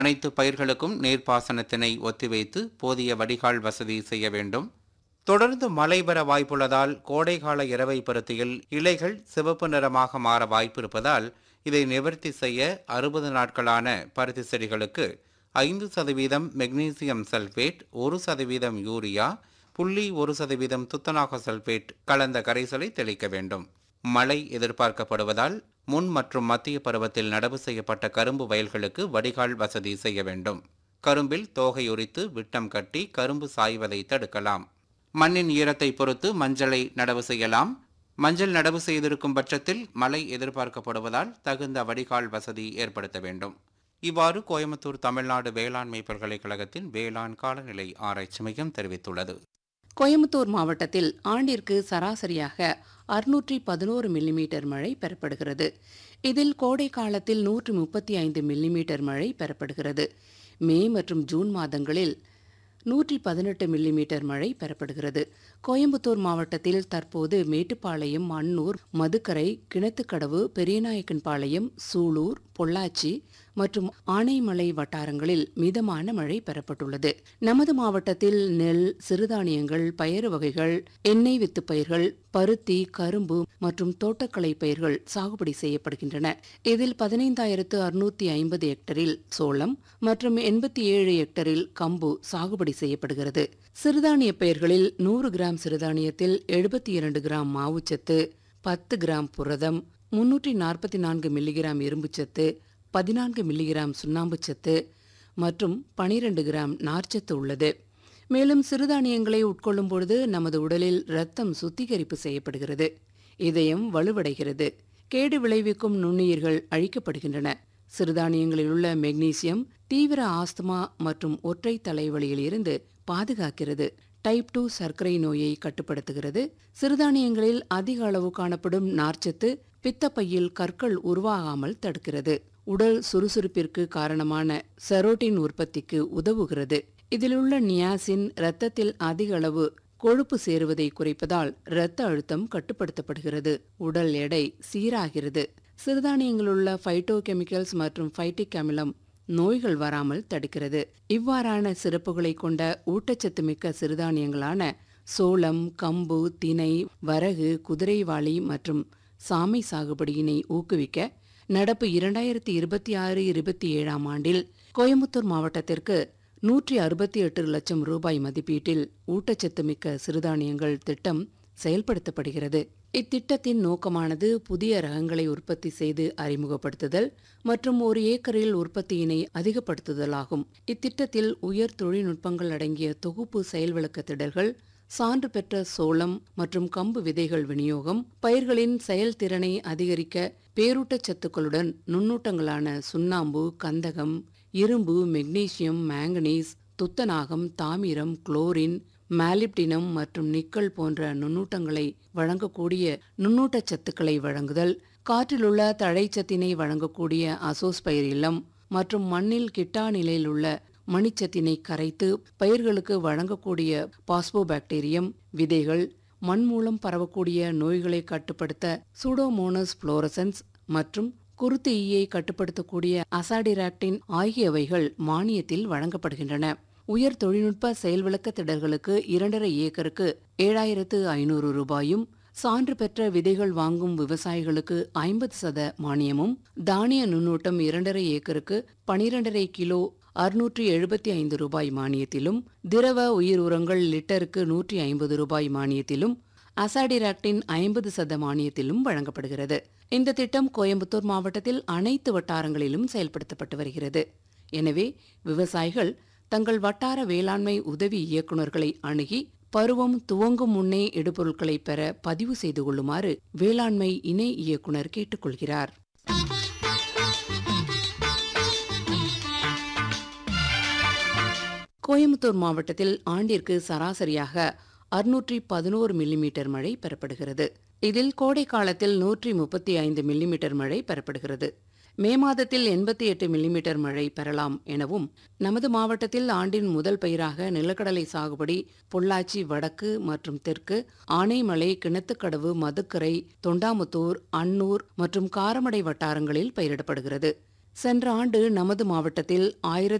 அனைத்து பயிர்களுக்கும் நீர்ப்பாசனத்தினை ஒத்திவைத்து போதிய வடிகால் வசதி செய்ய வேண்டும் தொடர்ந்து மழை பெற வாய்ப்புள்ளதால் கோடைகால இரவை பருத்தியில் இலைகள் சிவப்பு நிறமாக மாற வாய்ப்பு இருப்பதால் இதை நிவர்த்தி செய்ய அறுபது நாட்களான பருத்தி செடிகளுக்கு ஐந்து சதவீதம் மெக்னீசியம் சல்பேட் ஒரு சதவீதம் யூரியா புள்ளி ஒரு சதவீதம் துத்தநாக சல்பேட் கலந்த கரைசலை தெளிக்க வேண்டும் மழை எதிர்பார்க்கப்படுவதால் முன் மற்றும் மத்திய பருவத்தில் நடவு செய்யப்பட்ட கரும்பு வயல்களுக்கு வடிகால் வசதி செய்ய வேண்டும் கரும்பில் தோகை உரித்து விட்டம் கட்டி கரும்பு சாய்வதை தடுக்கலாம் மண்ணின் ஈரத்தை பொறுத்து மஞ்சளை நடவு செய்யலாம் மஞ்சள் நடவு செய்திருக்கும் பட்சத்தில் மழை எதிர்பார்க்கப்படுவதால் தகுந்த வடிகால் வசதி ஏற்படுத்த வேண்டும் இவ்வாறு கோயம்புத்தூர் தமிழ்நாடு வேளாண்மை பல்கலைக்கழகத்தின் வேளாண் காலநிலை ஆராய்ச்சி மையம் தெரிவித்துள்ளது கோயம்புத்தூர் மாவட்டத்தில் ஆண்டிற்கு சராசரியாக அறுநூற்றி பதினோரு மில்லிமீட்டர் மழை பெறப்படுகிறது இதில் கோடை காலத்தில் நூற்று முப்பத்தி ஐந்து மில்லிமீட்டர் மழை பெறப்படுகிறது மே மற்றும் ஜூன் மாதங்களில் நூற்றி பதினெட்டு மில்லிமீட்டர் மழை பெறப்படுகிறது கோயம்புத்தூர் மாவட்டத்தில் தற்போது மேட்டுப்பாளையம் அன்னூர் மதுக்கரை கிணத்துக்கடவு பெரியநாயக்கன்பாளையம் சூலூர் பொள்ளாச்சி மற்றும் ஆனைமலை வட்டாரங்களில் மிதமான மழை பெறப்பட்டுள்ளது நமது மாவட்டத்தில் நெல் சிறுதானியங்கள் பயறு வகைகள் எண்ணெய் வித்து பயிர்கள் பருத்தி கரும்பு மற்றும் தோட்டக்கலை பயிர்கள் சாகுபடி செய்யப்படுகின்றன இதில் பதினைந்தாயிரத்து அறுநூத்தி ஐம்பது ஹெக்டரில் சோளம் மற்றும் எண்பத்தி ஏழு ஹெக்டரில் கம்பு சாகுபடி செய்யப்படுகிறது சிறுதானிய பயிர்களில் நூறு கிராம் சிறுதானியத்தில் எழுபத்தி இரண்டு கிராம் மாவுச்சத்து பத்து கிராம் புரதம் முன்னூற்றி நாற்பத்தி நான்கு மில்லிகிராம் இரும்புச்சத்து பதினான்கு மில்லிகிராம் சுண்ணாம்புச்சத்து மற்றும் பனிரெண்டு கிராம் நார்ச்சத்து உள்ளது மேலும் சிறுதானியங்களை உட்கொள்ளும் பொழுது நமது உடலில் இரத்தம் சுத்திகரிப்பு செய்யப்படுகிறது இதயம் வலுவடைகிறது கேடு விளைவிக்கும் நுண்ணுயிர்கள் அழிக்கப்படுகின்றன சிறுதானியங்களில் உள்ள மெக்னீசியம் தீவிர ஆஸ்துமா மற்றும் ஒற்றை தலைவலியில் இருந்து பாதுகாக்கிறது டைப் டூ சர்க்கரை நோயை கட்டுப்படுத்துகிறது சிறுதானியங்களில் அதிக அளவு காணப்படும் நார்ச்சத்து பித்தப்பையில் கற்கள் உருவாகாமல் தடுக்கிறது உடல் சுறுசுறுப்பிற்கு காரணமான செரோட்டின் உற்பத்திக்கு உதவுகிறது இதிலுள்ள நியாசின் இரத்தத்தில் அதிக அளவு கொழுப்பு சேருவதை குறைப்பதால் இரத்த அழுத்தம் கட்டுப்படுத்தப்படுகிறது உடல் எடை சீராகிறது சிறுதானியங்களுள்ள ஃபைட்டோ கெமிக்கல்ஸ் மற்றும் ஃபைட்டிக் அமிலம் நோய்கள் வராமல் தடுக்கிறது இவ்வாறான சிறப்புகளை கொண்ட ஊட்டச்சத்து மிக்க சிறுதானியங்களான சோளம் கம்பு தினை வரகு குதிரைவாளி மற்றும் சாமை சாகுபடியினை ஊக்குவிக்க நடப்பு இரண்டாயிரத்தி இருபத்தி ஆறு இருபத்தி ஏழாம் ஆண்டில் கோயம்புத்தூர் மாவட்டத்திற்கு நூற்றி அறுபத்தி எட்டு லட்சம் ரூபாய் மதிப்பீட்டில் ஊட்டச்சத்து மிக்க சிறுதானியங்கள் திட்டம் செயல்படுத்தப்படுகிறது இத்திட்டத்தின் நோக்கமானது புதிய ரகங்களை உற்பத்தி செய்து அறிமுகப்படுத்துதல் மற்றும் ஒரு ஏக்கரில் உற்பத்தியினை அதிகப்படுத்துதலாகும் இத்திட்டத்தில் உயர் தொழில்நுட்பங்கள் அடங்கிய தொகுப்பு செயல் விளக்க திடல்கள் சான்று பெற்ற சோளம் மற்றும் கம்பு விதைகள் விநியோகம் பயிர்களின் செயல்திறனை அதிகரிக்க பேரூட்டச்சத்துக்களுடன் நுண்ணூட்டங்களான சுண்ணாம்பு கந்தகம் இரும்பு மெக்னீசியம் மாங்கனீஸ் துத்தநாகம் தாமிரம் குளோரின் மாலிப்டினம் மற்றும் நிக்கல் போன்ற நுண்ணூட்டங்களை வழங்கக்கூடிய நுண்ணூட்டச் சத்துக்களை வழங்குதல் காற்றிலுள்ள தழைச்சத்தினை வழங்கக்கூடிய அசோஸ்பயிர் இல்லம் மற்றும் மண்ணில் கிட்டா நிலையில் உள்ள மணிச்சத்தினை கரைத்து பயிர்களுக்கு வழங்கக்கூடிய பாஸ்போபாக்டீரியம் விதைகள் மண் மூலம் பரவக்கூடிய நோய்களை கட்டுப்படுத்த சூடோமோனஸ் புளோரசன்ஸ் மற்றும் குருத்து ஈயை கட்டுப்படுத்தக்கூடிய அசாடிராக்டின் ஆகியவைகள் மானியத்தில் வழங்கப்படுகின்றன உயர் தொழில்நுட்ப செயல் விளக்க திடல்களுக்கு இரண்டரை ஏக்கருக்கு ஏழாயிரத்து ஐநூறு ரூபாயும் சான்று பெற்ற விதைகள் வாங்கும் விவசாயிகளுக்கு ஐம்பது சத மானியமும் தானிய நுண்ணூட்டம் இரண்டரை ஏக்கருக்கு பனிரெண்டரை கிலோ அறுநூற்றி எழுபத்தி ஐந்து ரூபாய் மானியத்திலும் திரவ உயிர் உரங்கள் லிட்டருக்கு நூற்றி ஐம்பது ரூபாய் மானியத்திலும் அசாடிராக்டின் ஐம்பது சத மானியத்திலும் வழங்கப்படுகிறது இந்த திட்டம் கோயம்புத்தூர் மாவட்டத்தில் அனைத்து வட்டாரங்களிலும் செயல்படுத்தப்பட்டு வருகிறது எனவே விவசாயிகள் தங்கள் வட்டார வேளாண்மை உதவி இயக்குநர்களை அணுகி பருவம் துவங்கும் முன்னே இடுபொருட்களை பெற பதிவு செய்து கொள்ளுமாறு வேளாண்மை இணை இயக்குனர் கேட்டுக்கொள்கிறார் கோயம்புத்தூர் மாவட்டத்தில் ஆண்டிற்கு சராசரியாக அறுநூற்றி பதினோரு மில்லிமீட்டர் மழை பெறப்படுகிறது இதில் கோடை காலத்தில் நூற்றி முப்பத்தி ஐந்து மில்லிமீட்டர் மழை பெறப்படுகிறது மே மாதத்தில் எண்பத்தி எட்டு மில்லிமீட்டர் மழை பெறலாம் எனவும் நமது மாவட்டத்தில் ஆண்டின் முதல் பயிராக நிலக்கடலை சாகுபடி பொள்ளாச்சி வடக்கு மற்றும் தெற்கு ஆனைமலை கிணத்துக்கடவு மதுக்கரை தொண்டாமுத்தூர் அன்னூர் மற்றும் காரமடை வட்டாரங்களில் பயிரிடப்படுகிறது சென்ற ஆண்டு நமது மாவட்டத்தில் ஆயிரத்தி